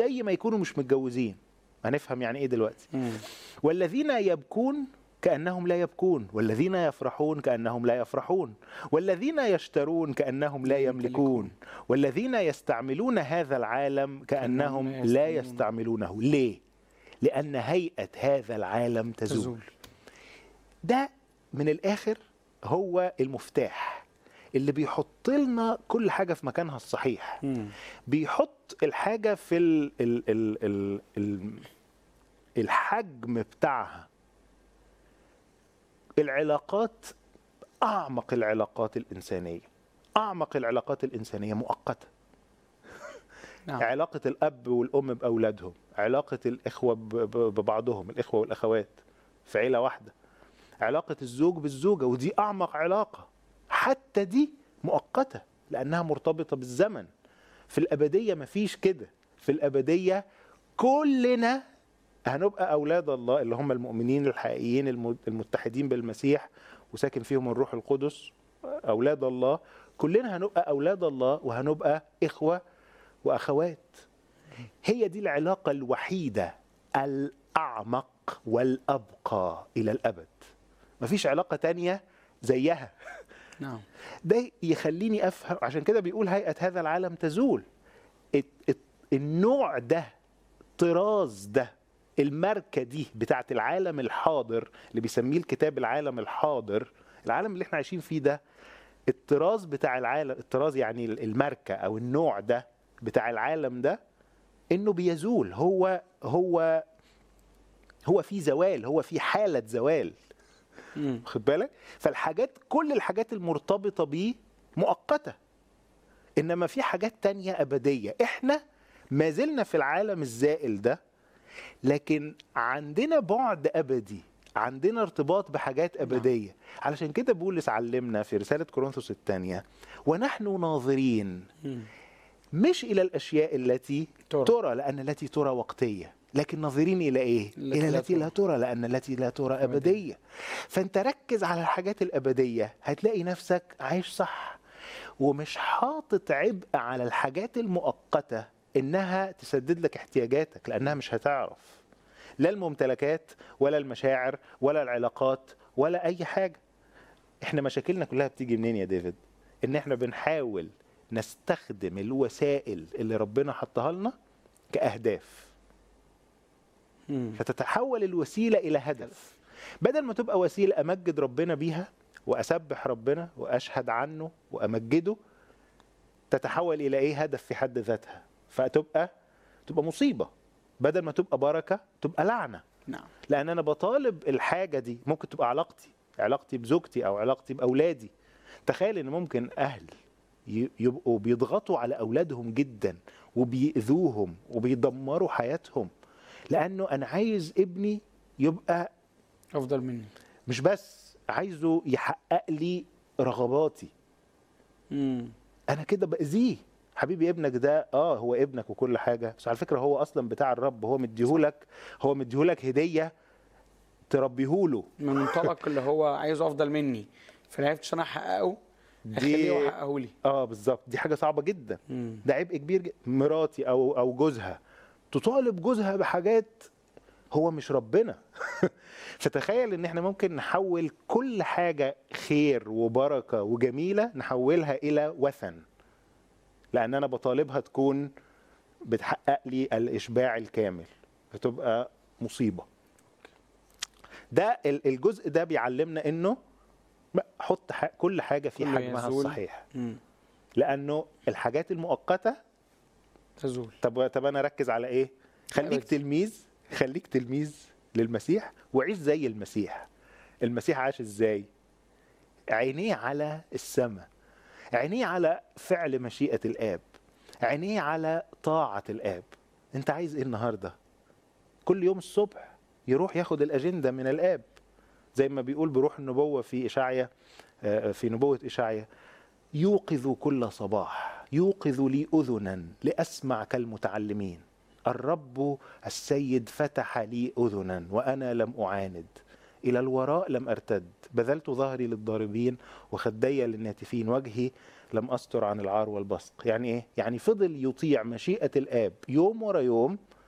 زي ما يكونوا مش متجوزين هنفهم يعني ايه دلوقتي مم. والذين يبكون كأنهم لا يبكون والذين يفرحون كأنهم لا يفرحون والذين يشترون كأنهم لا يملكون والذين يستعملون هذا العالم كأنهم كأنهم لا لا يستعملونه ليه؟ لأن هيئة هذا العالم تزول تزول ده من الآخر هو المفتاح اللي بيحط لنا كل حاجة في مكانها الصحيح مم. بيحط الحاجة في ال ال ال ال ال الحجم بتاعها العلاقات أعمق العلاقات الإنسانية أعمق العلاقات الإنسانية مؤقتة نعم علاقة الأب والأم بأولادهم علاقة الإخوة ب- ب- ببعضهم الإخوة والأخوات في عيلة واحدة علاقة الزوج بالزوجة ودي أعمق علاقة حتى دي مؤقتة لأنها مرتبطة بالزمن في الأبدية مفيش كده في الأبدية كلنا هنبقى أولاد الله اللي هم المؤمنين الحقيقيين الم- المتحدين بالمسيح وساكن فيهم الروح القدس أولاد الله كلنا هنبقى أولاد الله وهنبقى إخوة وأخوات هي دي العلاقة الوحيدة الأعمق والأبقى إلى الأبد مفيش علاقة تانية زيها نعم ده يخليني افهم عشان كده بيقول هيئه هذا العالم تزول الت- الت- النوع ده طراز ده الماركه دي بتاعت العالم الحاضر اللي بيسميه الكتاب العالم الحاضر العالم اللي احنا عايشين فيه ده الطراز بتاع العالم الطراز يعني الماركه او النوع ده بتاع العالم ده انه بيزول هو هو هو في زوال هو في حاله زوال مم. خد بالك فالحاجات كل الحاجات المرتبطة بيه مؤقتة إنما في حاجات تانية أبدية إحنا ما زلنا في العالم الزائل ده لكن عندنا بعد أبدي عندنا ارتباط بحاجات أبدية علشان كده بولس علمنا في رسالة كورنثوس الثانية ونحن ناظرين مم. مش إلى الأشياء التي ترى. ترى لأن التي ترى وقتية لكن ناظرين إلى إيه؟ التي إلى لا التي لا ترى لأن التي لا ترى أبدية فأنت ركز على الحاجات الأبدية هتلاقي نفسك عايش صح ومش حاطط عبء على الحاجات المؤقتة إنها تسدد لك احتياجاتك لأنها مش هتعرف لا الممتلكات ولا المشاعر ولا العلاقات ولا أي حاجة احنا مشاكلنا كلها بتيجي منين يا ديفيد ان احنا بنحاول نستخدم الوسائل اللي ربنا حطها لنا كأهداف مم. فتتحول الوسيلة إلى هدف بدل ما تبقى وسيلة أمجد ربنا بيها وأسبح ربنا وأشهد عنه وأمجده تتحول إلى إيه هدف في حد ذاتها فتبقى تبقى مصيبة بدل ما تبقى بركة تبقى لعنة نعم لان انا بطالب الحاجه دي ممكن تبقى علاقتي علاقتي بزوجتي او علاقتي باولادي تخيل ان ممكن اهل ي- يبقوا بيضغطوا على اولادهم جدا وبيأذوهم وبيدمروا حياتهم لانه انا عايز ابني يبقى افضل مني مش بس عايزه يحقق لي رغباتي مم. انا كده باذيه حبيبي ابنك ده اه هو ابنك وكل حاجه بس على فكره هو اصلا بتاع الرب هو مديهولك هو مديهولك هديه تربيهوله من منطلق اللي هو عايزه افضل مني فما عرفتش انا احققه اخليه دي يحققه لي اه بالظبط دي حاجه صعبه جدا مم. ده عبء كبير جدا مراتي او او جوزها تطالب جوزها بحاجات هو مش ربنا فتخيل ان احنا ممكن نحول كل حاجه خير وبركه وجميله نحولها الى وثن لان انا بطالبها تكون بتحقق لي الاشباع الكامل فتبقى مصيبه ده ال- الجزء ده بيعلمنا انه لا، حط ح- كل حاجه في كله حجمها يزول. الصحيح مم. لانه الحاجات المؤقته تزول طب طب انا اركز على ايه خليك أبدي. تلميذ خليك تلميذ للمسيح وعيش زي المسيح المسيح عاش ازاي عينيه على السماء عينيه على فعل مشيئة الآب عينيه على طاعة الآب انت عايز ايه النهاردة كل يوم الصبح يروح ياخد الأجندة من الآب زي ما بيقول بروح النبوة في إشعيا آه، في نبوة إشعيا يوقظ كل صباح يوقظ لي أذنا لأسمع كالمتعلمين الرب السيد فتح لي أذنا وأنا لم أعاند إلى الوراء لم أرتد بذلت ظهري للضاربين وخدي للناتفين وجهي لم أستر عن العار والبصق يعني إيه؟ يعني فضل يطيع مشيئة الآب يوم ورا يوم